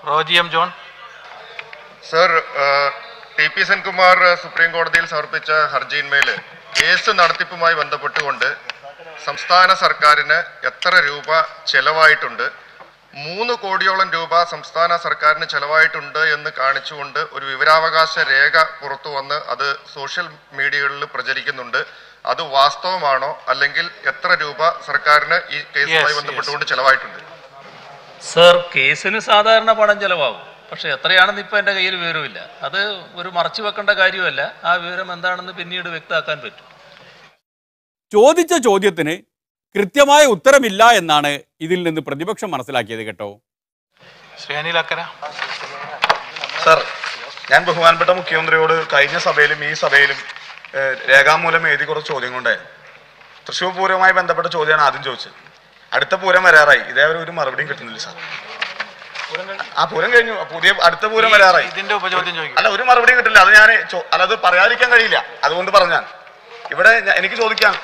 Roji M John sir ഏഹ്, T P Senkumar supreme കോടതിയിൽ സമർപ്പിച്ച ഹർജിയിന്മേൽ കേസ് നടത്തിപ്പുമായി ബന്ധപ്പെട്ടുകൊണ്ട് സംസ്ഥാന സർക്കാരിന് എത്ര രൂപ ചെലവായിട്ടുണ്ട് മൂന്ന് കോടിയോളം രൂപ സംസ്ഥാന സർക്കാരിന് ചെലവായിട്ടുണ്ട് എന്ന് കാണിച്ചുകൊണ്ട് ഒരു വിവരാവകാശ രേഖ പുറത്തു വന്ന് അത് സോഷ്യൽ മീഡിയകളിൽ പ്രചരിക്കുന്നുണ്ട് അത് വാസ്തവമാണോ അല്ലെങ്കിൽ എത്ര രൂപ സർക്കാരിന് ഈ കേസുമായി Yes, ബന്ധപ്പെട്ടുകൊണ്ട് ചെലവായിട്ടുണ്ട് സർ കേസിന് സാധാരണ പണം ചെലവാകും പക്ഷെ എത്രയാണെന്ന് ഇപ്പം എൻ്റെ കയ്യിൽ വിവരമില്ല അത് ഒരു മറച്ചു വെക്കേണ്ട കാര്യമല്ല ആ വിവരം എന്താണെന്ന് പിന്നീട് വ്യക്തമാക്കാൻ പറ്റും ചോദിച്ച ചോദ്യത്തിന് കൃത്യമായ ഉത്തരമില്ല എന്നാണ് ഇതിൽ നിന്ന് പ്രതിപക്ഷം മനസ്സിലാക്കിയത് കേട്ടോ ശ്രീ അനിൽ അക്കര സർ ഞാൻ ബഹുമാനപ്പെട്ട മുഖ്യമന്ത്രിയോട് കഴിഞ്ഞ സഭയിലും ഈ സഭയിലും ഏഹ്, രേഖാമൂലം എഴുതി കുറച്ച് ചോദ്യങ്ങളുണ്ടായിരുന്നു തൃശ്ശൂർ പൂരവുമായി ബന്ധപ്പെട്ട ചോദ്യമാണ് ആദ്യം ചോദിച്ചത് അടുത്ത പൂരം വരാറായി ഇതേവരെ ഒരു മറുപടിയും കിട്ടുന്നില്ല സാർ ആ പൂരം കഴിഞ്ഞു പുതിയ അടുത്ത പൂരം വരാറായി ഇതിന്റെ ഉപചോദ്യം ചോദിക്കും അല്ല ഒരു മറുപടിയും കിട്ടില്ല അത് ഞാൻ അല്ല അത് പറയാതിരിക്കാൻ കഴിയില്ല അതുകൊണ്ട് പറഞ്ഞാൽ ഇവിടെ ഞാൻ- എനിക്ക് ചോദിക്കാം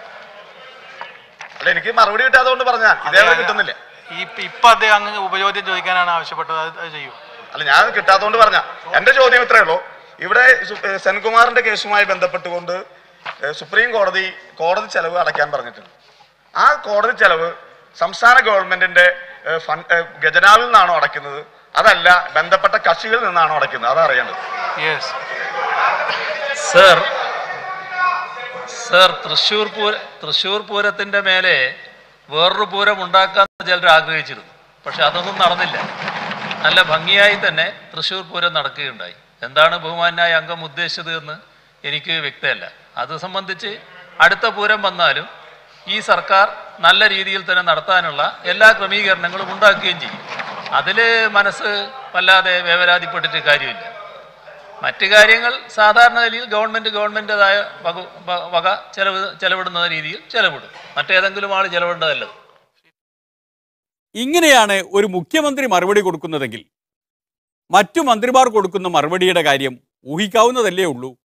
അല്ല എനിക്ക് മറുപടി കിട്ടാത്തതുകൊണ്ട് പറഞ്ഞാൽ ഇതേവരെ കിട്ടുന്നില്ല ഈ ഇപ്പൊ അദ്ദേഹം അങ്ങ് ഉപചോദ്യം ചോദിക്കാനാണ് ആവശ്യപ്പെട്ടത് അത് അത് ചെയ്യൂ അല്ല ഞാൻ കിട്ടാത്തതുകൊണ്ട് പറഞ്ഞ എന്റെ ചോദ്യം ഇത്രയേ ഉള്ളൂ ഇവിടെ സു- ഏഹ് സെൻകുമാറിന്റെ കേസുമായി ബന്ധപ്പെട്ടുകൊണ്ട് ഏഹ് സുപ്രീം കോടതി കോടതി ചെലവ് അടയ്ക്കാൻ പറഞ്ഞിട്ടുണ്ട് ആ കോടതി ചെലവ് സംസ്ഥാന ഗവൺമെന്റിന്റെ ഏഹ് ഫണ്ട് ഏഹ് ഖജനാവിൽ നിന്നാണോ അടയ്ക്കുന്നത് അതല്ല ബന്ധപ്പെട്ട കക്ഷികളിൽ നിന്നാണോ അടയ്ക്കുന്നത് അതറിയേണ്ടത് യെസ് സർ സർ തൃശ്ശൂർ പൂര തൃശ്ശൂർ പൂരത്തിൻ്റെ മേലെ വേറൊരു പൂരം ഉണ്ടാക്കാൻ ചിലർ ആഗ്രഹിച്ചിരുന്നു പക്ഷെ അതൊന്നും നടന്നില്ല നല്ല ഭംഗിയായി തന്നെ തൃശ്ശൂർ പൂരം നടക്കുകയുണ്ടായി എന്താണ് ബഹുമാനായ അംഗം ഉദ്ദേശിച്ചത് എന്ന് എനിക്ക് വ്യക്തമല്ല അത് സംബന്ധിച്ച് അടുത്ത പൂരം വന്നാലും ഈ സർക്കാർ നല്ല രീതിയിൽ തന്നെ നടത്താനുള്ള എല്ലാ ക്രമീകരണങ്ങളും ഉണ്ടാക്കുകയും ചെയ്യും അതിൽ മനസ്സ് വല്ലാതെ വേവലാതിപ്പെട്ടിട്ട് കാര്യമില്ല മറ്റ് കാര്യങ്ങൾ സാധാരണ നിലയിൽ ഗവൺമെന്റ് ഗവൺമെന്റേതായ വക വ- വക ചെലവ് ചെലവിടുന്ന രീതിയിൽ ചെലവിടും മറ്റേതെങ്കിലും ആൾ ചെലവിടേണ്ടതല്ലത് ഇങ്ങനെയാണ് ഒരു മുഖ്യമന്ത്രി മറുപടി കൊടുക്കുന്നതെങ്കിൽ മറ്റു മന്ത്രിമാർ കൊടുക്കുന്ന മറുപടിയുടെ കാര്യം ഊഹിക്കാവുന്നതല്ലേ ഉള്ളൂ